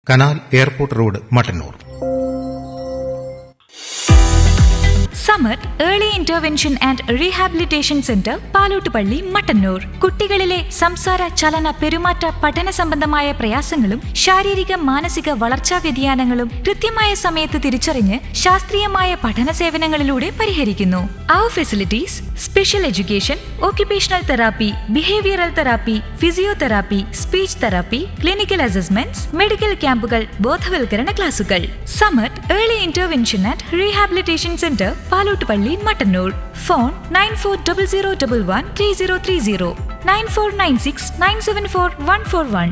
Canal airport road Mattannur Samath early intervention and rehabilitation centre Palottupalli Mattannur കുട്ടികളിലെ സംസാര ചലന പെരുമാറ്റ പഠന സംബന്ധമായ പ്രയാസങ്ങളും ശാരീരിക മാനസിക വളർച്ചാ വ്യതിയാനങ്ങളും കൃത്യമായ സമയത്ത് തിരിച്ചറിഞ്ഞ് ശാസ്ത്രീയമായ പഠന സേവനങ്ങളിലൂടെ പരിഹരിക്കുന്നു അവർ facilities special education occupational therapy behavioural therapy physiotherapy speech therapy clinical assessments medical ക്യാമ്പുകൾ ബോധവൽക്കരണ ക്ലാസുകൾ Samath early intervention and rehabilitation centre Palottupalli Mattannur phone nine four double zero double one three zero three zero nine four nine six nine seven four one four one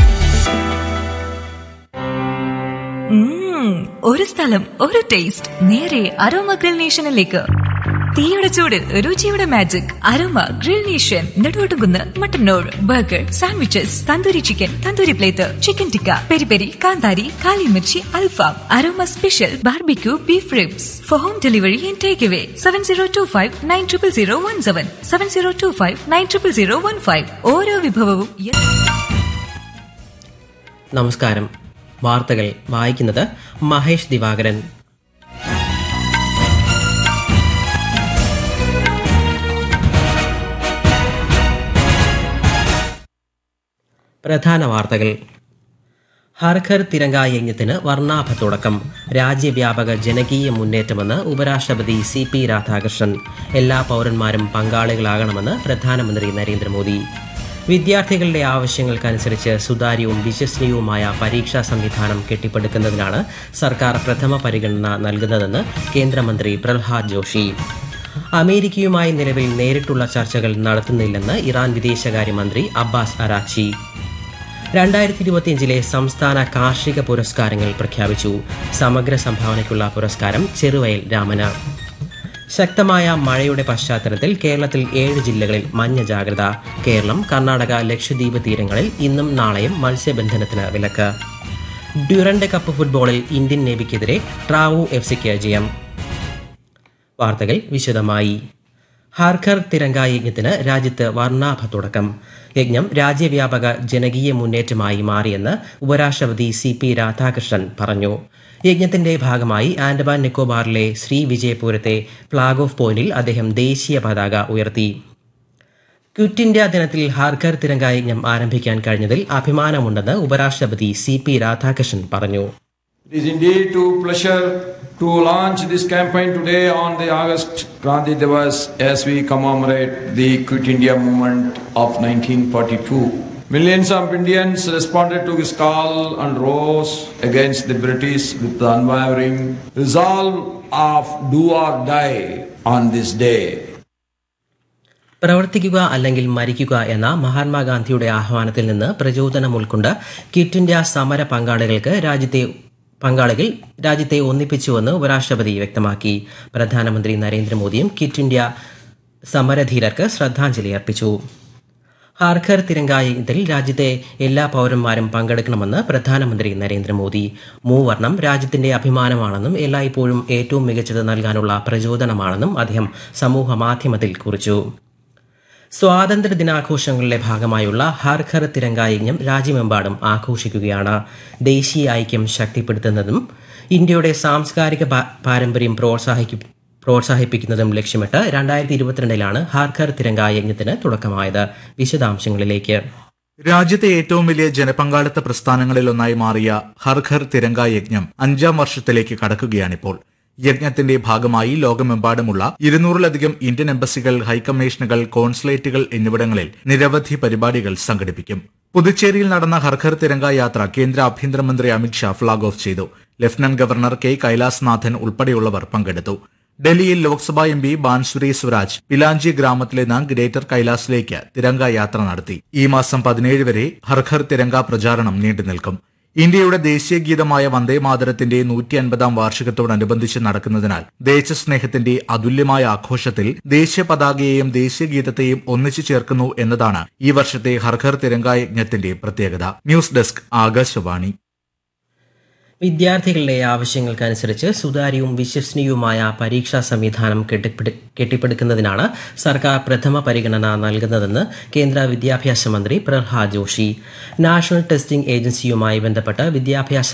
ഒരു സ്ഥലം ഒരു taste നേരെ aroma grill നേഷനിലേക്ക് തീയുടെ ചൂടിൽ രുചിയുടെ magic aroma grill nation Neduvattukunnu Mattannur burger sandwiches tandoori chicken tandoori plate chicken tikka peri peri kanthari kalimirchi alfaham aroma special barbecue beef ribs for home delivery and take away seven zero two five nine triple zero one seven seven zero two five nine triple zero one five ഓരോ വിഭവവും യ- നമസ്കാരം വാർത്തകൾ വായിക്കുന്നത് മഹേഷ് ദിവാകരൻ പ്രധാന വാർത്തകൾ ഹർഘർ തിരങ്ക യജ്ഞത്തിന് വർണ്ണാഭ തുടക്കം രാജ്യവ്യാപക ജനകീയ മുന്നേറ്റമെന്ന് ഉപരാഷ്ട്രപതി സി പി രാധാകൃഷ്ണൻ എല്ലാ പൗരന്മാരും പങ്കാളികളാകണമെന്ന് പ്രധാനമന്ത്രി നരേന്ദ്രമോദി വിദ്യാർത്ഥികളുടെ ആവശ്യങ്ങൾക്കനുസരിച്ച് സുതാര്യവും വിശ്വസനീയവുമായ പരീക്ഷാ സംവിധാനം കെട്ടിപ്പടുക്കുന്നതിനാണ് സർക്കാർ പ്രഥമ പരിഗണന നൽകുന്നതെന്ന് കേന്ദ്രമന്ത്രി പ്രഹ്ലാദ് ജോഷി അമേരിക്കയുമായി നിലവിൽ നേരിട്ടുള്ള ചർച്ചകൾ നടത്തുന്നില്ലെന്ന് ഇറാൻ വിദേശകാര്യമന്ത്രി അബ്ബാസ് അറാച്ചി രണ്ടായിരത്തി ഇരുപത്തിയഞ്ചിലെ സംസ്ഥാന കാർഷിക പുരസ്കാരങ്ങൾ പ്രഖ്യാപിച്ചു സമഗ്ര സംഭാവനയ്ക്കുള്ള പുരസ്കാരം ചെറുവയൽ രാമന് ശക്തമായ മഴയുടെ പശ്ചാത്തലത്തിൽ കേരളത്തിൽ ഏഴ് ജില്ലകളിൽ മഞ്ഞ ജാഗ്രത കേരളം കർണാടക ലക്ഷദ്വീപ് തീരങ്ങളിൽ ഇന്നും നാളെയും മത്സ്യബന്ധനത്തിന് വിലക്ക് ഡ്യൂറന്റ് കപ്പ് ഫുട്ബോളിൽ ഇന്ത്യൻ നേവിക്കെതിരെ ട്രാവു എഫ് സിക്ക് ജയം വാർത്തകൾ വിശദമായി ഹാർഖർ തിരങ്ക യജ്ഞത്തിന് രാജ്യത്ത് വർണ്ണാഭ തുടക്കം യജ്ഞം രാജ്യവ്യാപക ജനകീയ മുന്നേറ്റമായി മാറിയെന്ന് ഉപരാഷ്ട്രപതി സി പി രാധാകൃഷ്ണൻ പറഞ്ഞു യജ്ഞത്തിന്റെ ഭാഗമായി ആൻഡമാൻ നിക്കോബാറിലെ ശ്രീ വിജയപുരത്തെ ഫ്ളാഗ് ഓഫ് പോയിന്റിൽ അദ്ദേഹം ദേശീയ പതാക ഉയർത്തി ക്വിറ്റ് ഇന്ത്യ ദിനത്തിൽ ഹാർഖർ തിരങ്ക യജ്ഞം ആരംഭിക്കാൻ കഴിഞ്ഞതിൽ അഭിമാനമുണ്ടെന്ന് ഉപരാഷ്ട്രപതി സി പി രാധാകൃഷ്ണൻ പറഞ്ഞു It is indeed a pleasure to launch this campaign today on the August Gandhi Divas as we commemorate the Quit India movement of 1942. Millions of Indians responded to this call and rose against the British with the unwavering resolve of do or die on this day. പ്രവർത്തിക്കുക അല്ലെങ്കിൽ മരിക്കുക എന്ന മഹാത്മാഗാന്ധിയുടെ ആഹ്വാനത്തിൽ നിന്ന് പ്രചോദനം ഉൾക്കൊണ്ട് quit India സമര പങ്കാളികൾക്ക് രാജ്യത്തെ പങ്കാളികൾ രാജ്യത്തെ ഒന്നിപ്പിച്ചുവെന്ന് ഉപരാഷ്ട്രപതി വ്യക്തമാക്കി പ്രധാനമന്ത്രി നരേന്ദ്രമോദിയും ക്വിറ്റ് ഇന്ത്യ സമരധീരർക്ക് ശ്രദ്ധാഞ്ജലി അർപ്പിച്ചു ഹാർഖർ തിരങ്കായത്തിൽ രാജ്യത്തെ എല്ലാ പൗരന്മാരും പങ്കെടുക്കണമെന്ന് പ്രധാനമന്ത്രി നരേന്ദ്രമോദി മൂവർണം രാജ്യത്തിന്റെ അഭിമാനമാണെന്നും എല്ലായ്പ്പോഴും ഏറ്റവും മികച്ചത് നൽകാനുള്ള പ്രചോദനമാണെന്നും അദ്ദേഹം സമൂഹ മാധ്യമത്തിൽ കുറിച്ചു സ്വാതന്ത്ര്യ ദിനാഘോഷങ്ങളുടെ ഭാഗമായുള്ള ഹർ ഘർ തിരങ്ക യജ്ഞം രാജ്യമെമ്പാടും ആഘോഷിക്കുകയാണ് ദേശീയ ഐക്യം ശക്തിപ്പെടുത്തുന്നതും ഇന്ത്യയുടെ സാംസ്കാരിക പാ- പാരമ്പര്യം പ്രോത്സാഹിക്കും പ്രോത്സാഹിപ്പിക്കുന്നതും ലക്ഷ്യമിട്ട് രണ്ടായിരത്തി ഇരുപത്തിരണ്ടിലാണ് ഹർ ഘർ തിരങ്ക യജ്ഞത്തിന് തുടക്കമായത് വിശദാംശങ്ങളിലേക്ക് രാജ്യത്തെ ഏറ്റവും വലിയ ജനപങ്കാളിത്ത പ്രസ്ഥാനങ്ങളിലൊന്നായി മാറിയ ഹർ ഘർ തിരങ്ക യജ്ഞം അഞ്ചാം വർഷത്തിലേക്ക് കടക്കുകയാണിപ്പോൾ യജ്ഞത്തിന്റെ ഭാഗമായി ലോകമെമ്പാടുമുള്ള ഇരുന്നൂറിലധികം ഇന്ത്യൻ എംബസികൾ ഹൈക്കമ്മീഷനുകൾ കോൺസുലേറ്റുകൾ എന്നിവിടങ്ങളിൽ നിരവധി പരിപാടികൾ സംഘടിപ്പിക്കും പുതുച്ചേരിയിൽ നടന്ന ഹർഘർ തിരങ്ക യാത്ര കേന്ദ്ര ആഭ്യന്തരമന്ത്രി അമിത്ഷാ ഫ്ളാഗ് ഓഫ് ചെയ്തു ലഫ്റ്റനന്റ് ഗവർണർ കെ കൈലാസ്നാഥൻ ഉൾപ്പെടെയുള്ളവർ പങ്കെടുത്തു ഡൽഹിയിൽ ലോക്സഭാ എം പി ബാൻസുരി സ്വരാജ് പിലാഞ്ചി ഗ്രാമത്തിൽ നിന്ന് ഗ്രേറ്റർ കൈലാസിലേക്ക് തിരങ്ക യാത്ര നടത്തി ഈ മാസം പതിനേഴ് വരെ ഹർഘർ തിരങ്ക പ്രചാരണം നീണ്ടുനിൽക്കും ഇന്ത്യയുടെ ദേശീയ ഗീതമായ വന്ദേ മാതരത്തിന്റെ നൂറ്റി അൻപതാം വാർഷികത്തോടനുബന്ധിച്ച് നടക്കുന്നതിനാൽ ദേശസ്നേഹത്തിന്റെ അതുല്യമായ ആഘോഷത്തിൽ ദേശീയ പതാകയെയും ദേശീയ ഗീതത്തെയും ഒന്നിച്ചു ചേർക്കുന്നു എന്നതാണ് ഈ വർഷത്തെ ഹർഘർ തിരങ്ക യജ്ഞത്തിന്റെ പ്രത്യേകത ന്യൂസ് ഡെസ്ക് ആകാശവാണി വിദ്യാർത്ഥികളുടെ ആവശ്യങ്ങൾക്കനുസരിച്ച് സുതാര്യവും വിശ്വസനീയവുമായ പരീക്ഷാ സംവിധാനം കെട്ടിപ്പടു കെട്ടിപ്പടുക്കുന്നതിനാണ് സർക്കാർ പ്രഥമ പരിഗണന നൽകുന്നതെന്ന് കേന്ദ്ര വിദ്യാഭ്യാസ മന്ത്രി പ്രഹ്ലാദ് ജോഷി നാഷണൽ ടെസ്റ്റിംഗ് ഏജൻസിയുമായി ബന്ധപ്പെട്ട് വിദ്യാഭ്യാസ